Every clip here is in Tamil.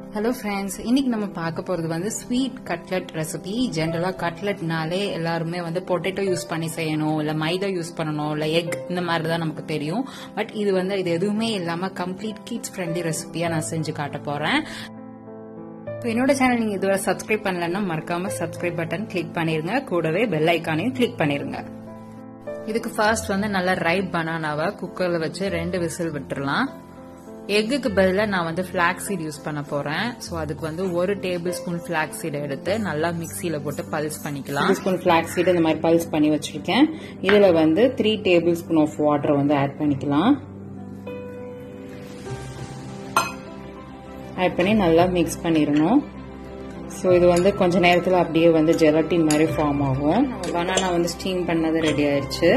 ஹலோ ஃப்ரெண்ட்ஸ் இன்னைக்கு நம்ம பார்க்க போறது வந்து ஸ்வீட் கட்லெட் ரெசிபி ஜென்ரலா கட்லெட்னாலே எல்லாருமே வந்து பொட்டேட்டோ யூஸ் பண்ணி செய்யணும் இல்ல மைதா யூஸ் பண்ணணும் இல்ல எக் இந்த மாதிரி தான் நமக்கு தெரியும் பட் இது வந்து இது எதுவுமே இல்லாம கம்ப்ளீட் கிட்ஸ் ஃப்ரெண்ட்லி ரெசிபியா நான் செஞ்சு காட்ட போறேன் இப்போ என்னோட சேனல் நீங்க இதுவரை சப்ஸ்கிரைப் பண்ணலன்னா மறக்காம சப்ஸ்கிரைப் பட்டன் கிளிக் பண்ணிருங்க கூடவே பெல் ஐக்கானையும் கிளிக் பண்ணிருங்க இதுக்கு ஃபர்ஸ்ட் வந்து நல்லா ரைப் பனானாவை குக்கர்ல வச்சு ரெண்டு விசில் விட்டுறலாம் எக்குக்கு பதிலாக நான் வந்து ஃபிளாக் சீட் யூஸ் பண்ண போறேன் ஸோ அதுக்கு வந்து ஒரு டேபிள் ஸ்பூன் ஃபிளாக் சீடை எடுத்து நல்லா மிக்சியில போட்டு பல்ஸ் பண்ணிக்கலாம் ஸ்பூன் ஃபிளாக் சீட் இந்த மாதிரி பல்ஸ் பண்ணி வச்சிருக்கேன் இதுல வந்து three tablespoon of water வந்து ஆட் பண்ணிக்கலாம் ஆட் பண்ணி நல்லா மிக்ஸ் பண்ணிடணும் ஸோ இது வந்து கொஞ்ச நேரத்தில் அப்படியே வந்து ஜெலட்டின் மாதிரி ஃபார்ம் ஆகும் பனானா வந்து ஸ்டீம் பண்ணது ரெடி ஆயிடுச்சு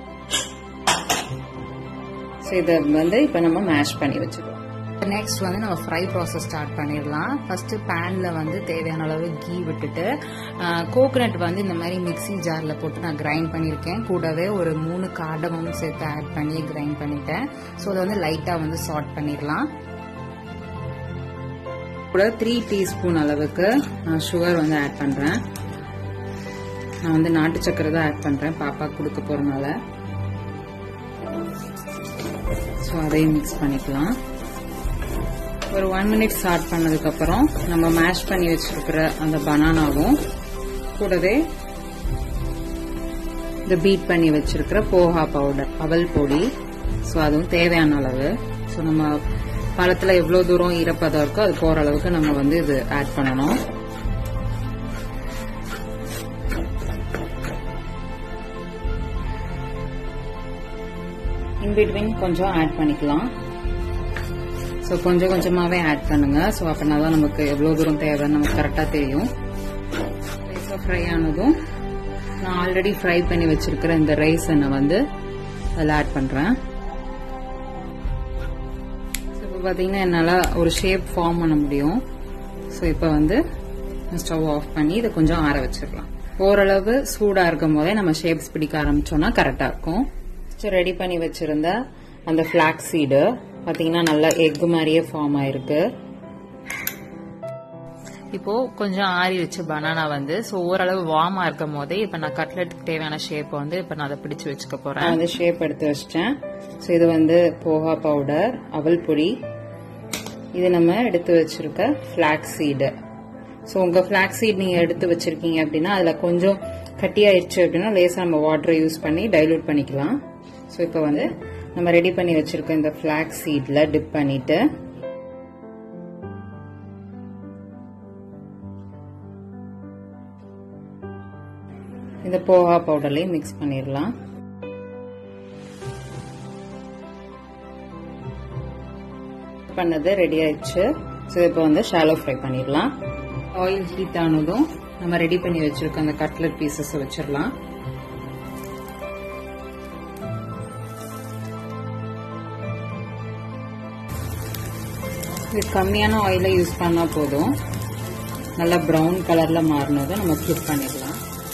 ஸோ இதை வந்து இப்போ நம்ம மேஷ் பண்ணி வச்சுக்கலாம் நெக்ஸ்ட் வந்து நம்ம ஃப்ரை ப்ராசஸ் ஸ்டார்ட் பண்ணிடலாம் ஃபர்ஸ்ட் பேன்ல வந்து தேவையான அளவு கீ விட்டுட்டு கோகனட் வந்து இந்த மாதிரி மிக்சி ஜார்ல போட்டு நான் கிரைண்ட் பண்ணியிருக்கேன் கூடவே ஒரு மூணு காடமும் சேர்த்து ஆட் பண்ணி கிரைண்ட் பண்ணிட்டேன் ஸோ அதை வந்து லைட்டா வந்து சார்ட் பண்ணிடலாம் கூட த்ரீ டீஸ்பூன் அளவுக்கு நான் சுகர் வந்து ஆட் பண்றேன் நான் வந்து நாட்டு சக்கரை தான் ஆட் பண்றேன் பாப்பா கொடுக்க போறதுனால ஸோ அதையும் மிக்ஸ் பண்ணிக்கலாம் ஒரு ஒன் மினிட் ஸ்டார்ட் பண்ணதுக்கு அப்புறம் நம்ம மேஷ் பண்ணி வச்சிருக்கிற அந்த பனானாவும் கூடவே இந்த பீட் பண்ணி வச்சிருக்கிற போஹா பவுடர் அவல் பொடி ஸோ அதுவும் தேவையான அளவு ஸோ நம்ம பழத்துல எவ்வளவு தூரம் ஈரப்பதம் இருக்கோ அது போற அளவுக்கு நம்ம வந்து இது ஆட் பண்ணணும் இன்பிட்வீன் கொஞ்சம் ஆட் பண்ணிக்கலாம் ஸோ கொஞ்சம் கொஞ்சமாவே ஆட் பண்ணுங்க ஸோ அப்படின்னா தான் நமக்கு எவ்வளோ தூரம் தேவைன்னு நமக்கு கரெக்டாக தெரியும் ரைஸாக ஃப்ரை ஆனதும் நான் ஆல்ரெடி ஃப்ரை பண்ணி வச்சிருக்கிற இந்த ரைஸ் என்ன வந்து அதில் ஆட் பண்ணுறேன் ஸோ இப்போ பார்த்தீங்கன்னா என்னால் ஒரு ஷேப் ஃபார்ம் பண்ண முடியும் ஸோ இப்போ வந்து ஸ்டவ் ஆஃப் பண்ணி இதை கொஞ்சம் ஆற வச்சிடலாம் ஓரளவு சூடாக இருக்கும் போதே நம்ம ஷேப்ஸ் பிடிக்க ஆரம்பிச்சோம்னா கரெக்டாக இருக்கும் ரெடி பண்ணி வச்சிருந்த அந்த ஃபிளாக் சீடு பாத்தீங்கன்னா நல்லா எக் மாதிரியே ஃபார்ம் ஆயிருக்கு இப்போ கொஞ்சம் ஆறி வச்ச பனானா வந்து ஸோ ஓரளவு வார்மா இருக்கும் போதே இப்போ நான் கட்லெட்டுக்கு தேவையான ஷேப் வந்து இப்போ நான் அதை பிடிச்சு வச்சுக்க போறேன் வந்து ஷேப் எடுத்து வச்சிட்டேன் ஸோ இது வந்து போஹா பவுடர் அவல் பொடி இது நம்ம எடுத்து வச்சிருக்க ஃபிளாக் சீடு ஸோ உங்க ஃபிளாக் சீட் நீங்க எடுத்து வச்சிருக்கீங்க அப்படின்னா அதுல கொஞ்சம் கட்டியாயிடுச்சு அப்படின்னா லேசா நம்ம வாட்டரை யூஸ் பண்ணி டைலூட் பண்ணிக்கலாம் ஸோ இப்போ வந்து நம்ம ரெடி பண்ணி வச்சிருக்க இந்த ஃபிளாக் சீட்ல டிப் பண்ணிட்டு இந்த போஹா பவுடர்லையும் மிக்ஸ் பண்ணிடலாம் பண்ணது ரெடி ஆயிடுச்சு ஸோ இப்போ வந்து ஷாலோ ஃப்ரை பண்ணிடலாம் ஆயில் ஹீட் ஆனதும் நம்ம ரெடி பண்ணி வச்சிருக்க அந்த கட்லெட் பீசஸ் வச்சிடலாம் இது கம்மியான ஆயிலை யூஸ் பண்ணா போதும் நல்லா ப்ரௌன் கலர்ல மாறினதும் நம்ம ஃபிளிப் பண்ணிடலாம்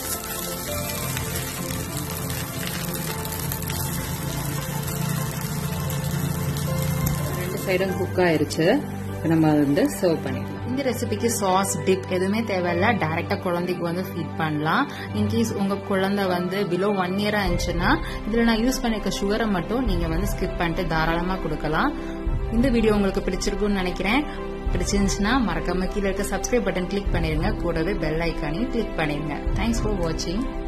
ரெண்டு சைடும் குக் ஆயிருச்சு இப்போ நம்ம வந்து சர்வ் பண்ணிடலாம் இந்த ரெசிபிக்கு சாஸ் டிப் எதுவுமே தேவையில்ல டைரக்டா குழந்தைக்கு வந்து ஃபீட் பண்ணலாம் இன்கேஸ் உங்க குழந்தை வந்து பிலோ ஒன் இயரா இருந்துச்சுன்னா இதுல நான் யூஸ் பண்ணிருக்க சுகரை மட்டும் நீங்க வந்து ஸ்கிப் பண்ணிட்டு தாராளமா கொடுக்கலாம் இந்த வீடியோ உங்களுக்கு பிடிச்சிருக்கும்னு நினைக்கிறேன் பிடிச்சிருந்துச்சுன்னா மறக்காம கீழே இருக்க சப்ஸ்கிரைப் பட்டன் கிளிக் பண்ணிருங்க கூடவே பெல் ஐக்கானையும் கிளிக் பண்ணிருங்க தேங்க்ஸ் ஃபார் வாட்சிங்